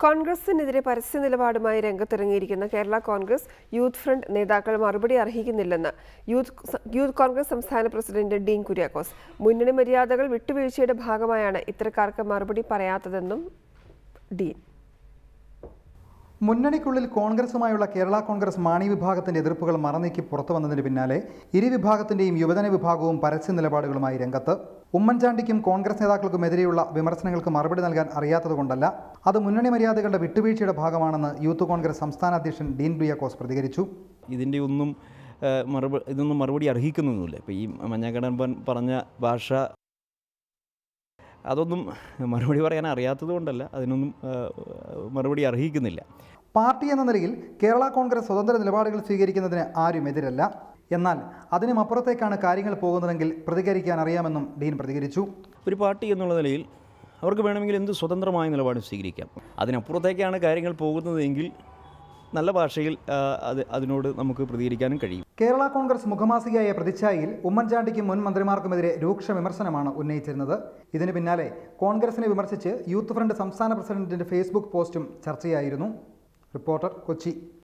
കോൺഗ്രസിനെതിരെ പരസ്യ നിലപാടുമായി രംഗത്തിറങ്ങിയിരിക്കുന്ന കേരള കോൺഗ്രസ് യൂത്ത് ഫ്രണ്ട് നേതാക്കൾ മറുപടി അർഹിക്കുന്നില്ലെന്ന് യൂത്ത് യൂത്ത് കോൺഗ്രസ് സംസ്ഥാന പ്രസിഡന്റ് ഡീൻ കുര്യാക്കോസ് മുന്നണി മര്യാദകൾ വിട്ടുവീഴ്ചയുടെ ഭാഗമായാണ് ഇത്തരക്കാർക്ക് മറുപടി പറയാത്തതെന്നും ഡീൻ മുന്നണിക്കുള്ളിൽ കോൺഗ്രസുമായുള്ള കേരള കോൺഗ്രസ് മാണി വിഭാഗത്തിന്റെ എതിർപ്പുകൾ മറനീക്കി പുറത്തു വന്നതിന് പിന്നാലെ ഇരു വിഭാഗത്തിന്റെയും യുവജന വിഭാഗവും പരസ്യ നിലപാടുകളുമായി രംഗത്ത് ഉമ്മൻചാണ്ടിക്കും കോൺഗ്രസ് നേതാക്കൾക്കുമെതിരെയുള്ള വിമർശനങ്ങൾക്ക് മറുപടി നൽകാൻ അറിയാത്തതുകൊണ്ടല്ല അത് മുന്നണി മര്യാദകളുടെ വിട്ടുവീഴ്ചയുടെ ഭാഗമാണെന്ന് യൂത്ത് കോൺഗ്രസ് സംസ്ഥാന അധ്യക്ഷൻ ഡീൻ ബ്രിയാക്കോസ് പ്രതികരിച്ചു ഇതിൻ്റെ ഒന്നും മറുപടി ഇതൊന്നും മറുപടി അർഹിക്കുന്നൊന്നുമില്ല ഇപ്പോൾ ഈ മഞ്ഞക്കടമ്പൻ പറഞ്ഞ ഭാഷ അതൊന്നും മറുപടി പറയാൻ അറിയാത്തത് കൊണ്ടല്ല അതിനൊന്നും ആ, മറുപടി അർഹിക്കുന്നില്ല പാർട്ടി എന്ന നിലയിൽ കേരള കോൺഗ്രസ് സ്വതന്ത്ര നിലപാടുകൾ സ്വീകരിക്കുന്നതിന് ആരും എതിരല്ല എന്നാൽ അതിനും അപ്പുറത്തേക്കാണ് കാര്യങ്ങൾ പോകുന്നതെങ്കിൽ പ്രതികരിക്കാൻ അറിയാമെന്നും ഡീൻ പ്രതികരിച്ചു ഒരു പാർട്ടി എന്നുള്ള നിലയിൽ അവർക്ക് വേണമെങ്കിൽ എന്ത് സ്വതന്ത്രമായ നിലപാട് സ്വീകരിക്കാം അതിനപ്പുറത്തേക്കാണ് കാര്യങ്ങൾ പോകുന്നതെങ്കിൽ നല്ല ഭാഷയിൽ ആ, അത് അതിനോട് നമുക്ക് പ്രതികരിക്കാനും കഴിയും കേരള കോൺഗ്രസ് മുഖമാസികയായ പ്രതിച്ഛായയിൽ ഉമ്മൻചാണ്ടിക്കും മുൻ മന്ത്രിമാർക്കുമെതിരെ രൂക്ഷ വിമർശനമാണ് ഉന്നയിച്ചിരുന്നത് ഇതിന് പിന്നാലെ കോൺഗ്രസിനെ വിമർശിച്ച് യൂത്ത് ഫ്രണ്ട് സംസ്ഥാന പ്രസിഡന്റിന്റെ ഫേസ്ബുക്ക് പോസ്റ്റും ചർച്ചയായിരുന്നു റിപ്പോർട്ടർ കൊച്ചി